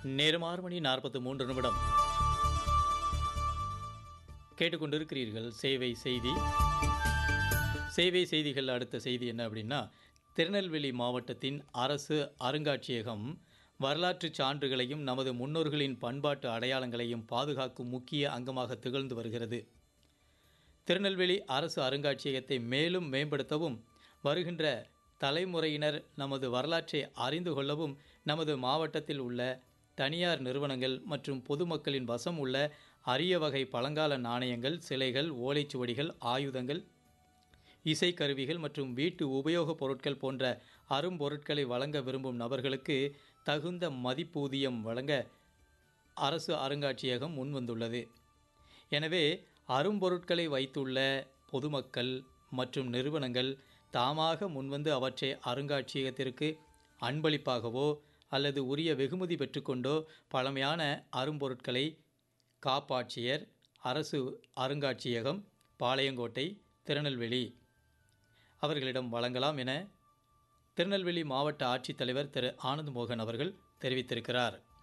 நேரம் ஆறு மணி நாற்பத்து மூன்று நிமிடம் கேட்டுக்கொண்டிருக்கிறீர்கள் சேவை செய்தி சேவை செய்திகள் அடுத்த செய்தி என்ன அப்படின்னா திருநெல்வேலி மாவட்டத்தின் அரசு அருங்காட்சியகம் வரலாற்று சான்றுகளையும் நமது முன்னோர்களின் பண்பாட்டு அடையாளங்களையும் பாதுகாக்கும் முக்கிய அங்கமாக திகழ்ந்து வருகிறது திருநெல்வேலி அரசு அருங்காட்சியகத்தை மேலும் மேம்படுத்தவும் வருகின்ற தலைமுறையினர் நமது வரலாற்றை அறிந்து கொள்ளவும் நமது மாவட்டத்தில் உள்ள தனியார் நிறுவனங்கள் மற்றும் பொதுமக்களின் வசம் உள்ள அரிய வகை பழங்கால நாணயங்கள் சிலைகள் ஓலைச்சுவடிகள் ஆயுதங்கள் இசைக்கருவிகள் மற்றும் வீட்டு உபயோகப் பொருட்கள் போன்ற அரும்பொருட்களை வழங்க விரும்பும் நபர்களுக்கு தகுந்த மதிப்பூதியம் வழங்க அரசு அருங்காட்சியகம் முன்வந்துள்ளது எனவே அரும்பொருட்களை வைத்துள்ள பொதுமக்கள் மற்றும் நிறுவனங்கள் தாமாக முன்வந்து அவற்றை அருங்காட்சியகத்திற்கு அன்பளிப்பாகவோ அல்லது உரிய வெகுமதி பெற்றுக்கொண்டோ பழமையான அரும்பொருட்களை காப்பாட்சியர் அரசு அருங்காட்சியகம் பாளையங்கோட்டை திருநெல்வேலி அவர்களிடம் வழங்கலாம் என திருநெல்வேலி மாவட்ட ஆட்சித்தலைவர் திரு ஆனந்த் மோகன் அவர்கள் தெரிவித்திருக்கிறார்